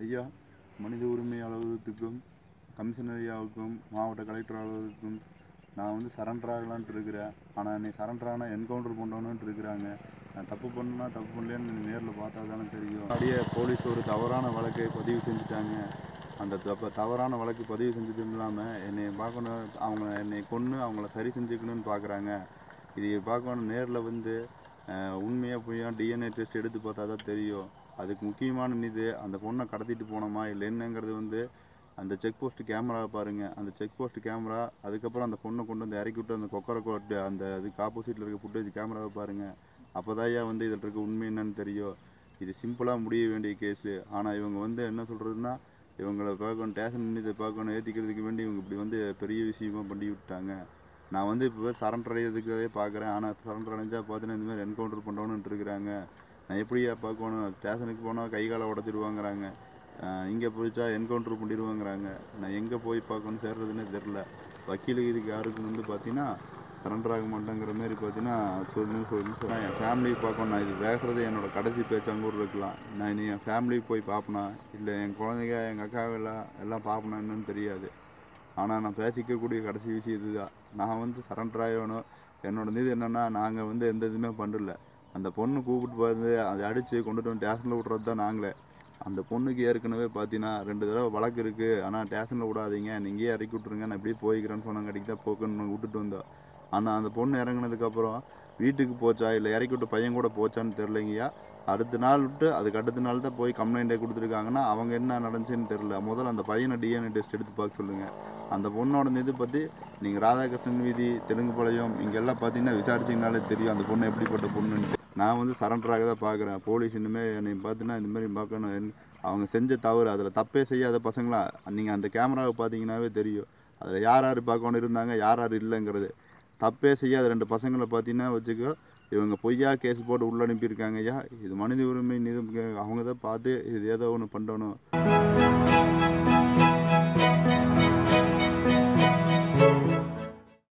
ஐயா மனித உரிமை அலுவலகத்துக்கும் கமிஷனர் ஐயாவுக்கும் மாவட்ட கலெக்டர் அலுவலகத்துக்கும் நான் வந்து சரண்டர் ஆகலான்ட்டு இருக்கிறேன் ஆனால் என்னை சரண்டர் ஆனால் என்கவுண்டர் பண்ணணுன்ட்டு இருக்கிறாங்க நான் தப்பு பண்ணா தப்பு பண்ணலையான்னு நேரில் பார்த்தா தானே தெரியும் அப்படியே போலீஸ் ஒரு தவறான வழக்கை பதிவு செஞ்சுட்டாங்க அந்த தப்ப தவறான வழக்கு பதிவு செஞ்சதும் இல்லாமல் என்னை பார்க்கணும் அவங்க என்னை கொன்று அவங்கள சரி செஞ்சுக்கணும்னு பார்க்குறாங்க இது பார்க்கணும் நேரில் வந்து உண்மையாக பொய்யா டிஎன்ஏ டெஸ்ட் எடுத்து பார்த்தா தான் தெரியும் அதுக்கு முக்கியமான இது அந்த பொண்ணை கடத்திட்டு போனோமா இல்லை என்னங்கிறது வந்து அந்த செக் போஸ்ட் கேமராவை பாருங்கள் அந்த செக் போஸ்ட் கேமரா அதுக்கப்புறம் அந்த பொண்ணை கொண்டு வந்து இறக்கி விட்டு அந்த கொக்கரை கோட்டு அந்த அதுக்கு ஆப்போசிட்டில் இருக்க ஃபுட்டேஜ் கேமராவை பாருங்கள் அப்போ வந்து இதில் இருக்க உண்மை என்னன்னு தெரியும் இது சிம்பிளாக முடிய வேண்டிய கேஸு ஆனால் இவங்க வந்து என்ன சொல்கிறதுனா இவங்களை பார்க்கணும் ஸ்டேஷன் இதை பார்க்கணும் ஏற்றிக்கிறதுக்கு வேண்டி இவங்க இப்படி வந்து பெரிய விஷயமா பண்ணி விட்டாங்க நான் வந்து இப்போ சரண்டர் அடையிறதுக்காகவே பார்க்குறேன் ஆனால் சரண்டர் அடைஞ்சால் பார்த்தீங்கன்னா இந்த மாதிரி என்கவுண்டர் பண்ணுறோன்னு இருக்கிறாங்க நான் எப்படியா பார்க்கணும் ஸ்டேஷனுக்கு போனால் கை காலை உடச்சிடுவாங்கிறாங்க இங்கே போயிச்சா என்கவுண்டர் பண்ணிடுவாங்கிறாங்க நான் எங்கே போய் பார்க்கணும் சேர்றதுன்னே தெரில வக்கீலுக்கு இதுக்கு யாருக்கும் வந்து பார்த்தீங்கன்னா சரண்டர் ஆக மாட்டேங்கிற மாதிரி பார்த்தீங்கன்னா சொல்லணும் சொல்லணும் சொன்னால் என் ஃபேமிலியை பார்க்கணும் நான் இது பேசுகிறது என்னோட கடைசி பேச்சாங்க கூட இருக்கலாம் நான் இனி என் ஃபேமிலிக்கு போய் பார்ப்பனா இல்லை என் குழந்தைங்க எங்கள் அக்காவை எல்லாம் எல்லாம் பார்ப்பனா என்னன்னு தெரியாது ஆனால் நான் பேசிக்கக்கூடிய கடைசி விஷயம் இதுதான் நான் வந்து சரண்டர் ஆகணும் என்னோட இது என்னென்னா நாங்கள் வந்து எந்த இதுவுமே பண்ணல அந்த பொண்ணு கூப்பிட்டு வந்து அதை அடித்து கொண்டுட்டு வந்து ஸ்டேஷனில் விட்றது தான் நாங்களே அந்த பொண்ணுக்கு ஏற்கனவே பார்த்தீங்கன்னா ரெண்டு தடவை வழக்கு இருக்குது ஆனால் ஸ்டேஷனில் விடாதீங்க நீங்களே இறக்கி விட்ருங்க நான் இப்படியே போய்க்கிறேன்னு சொன்னாங்க தான் போக்குன்னு விட்டுட்டு வந்தோம் ஆனால் அந்த பொண்ணு இறங்குனதுக்கப்புறம் வீட்டுக்கு போச்சா இல்லை இறக்கி விட்ட பையன் கூட போச்சான்னு தெரிலங்கய்யா அடுத்த நாள் விட்டு அதுக்கு அடுத்த நாள் தான் போய் கம்ப்ளைண்ட்டே கொடுத்துருக்காங்கன்னா அவங்க என்ன நடந்துச்சுன்னு தெரில முதல்ல அந்த பையனை டிஎன்ஏ டெஸ்ட் எடுத்து பார்க்க சொல்லுங்கள் அந்த பொண்ணோட இது பற்றி நீங்கள் ராதாகிருஷ்ணன் வீதி தெலுங்குபாளையம் இங்கெல்லாம் பார்த்தீங்கன்னா விசாரிச்சிங்கனாலே தெரியும் அந்த பொண்ணு எப்படிப்பட்ட பொண்ணுன்ட்டு நான் வந்து சரண்டராக தான் பார்க்குறேன் போலீஸ் இனிமேல் என்னை பார்த்தீங்கன்னா இந்த மாதிரி பார்க்கணும் என்ன- அவங்க செஞ்ச தவறு அதில் தப்பே செய்யாத பசங்களா நீங்கள் அந்த கேமராவை பார்த்தீங்கன்னாவே தெரியும் அதில் யார் யார் பார்க்கணும் இருந்தாங்க யார் யார் இல்லைங்கிறது தப்பே செய்யாத ரெண்டு பசங்களை பார்த்தீங்கன்னா வச்சுக்கோ இவங்க பொய்யா கேஸ் போட்டு உள்ள அனுப்பியிருக்காங்க ஐயா இது மனித உரிமை நீதி அவங்க தான் பார்த்து இது ஏதோ ஒன்று பண்ணணும்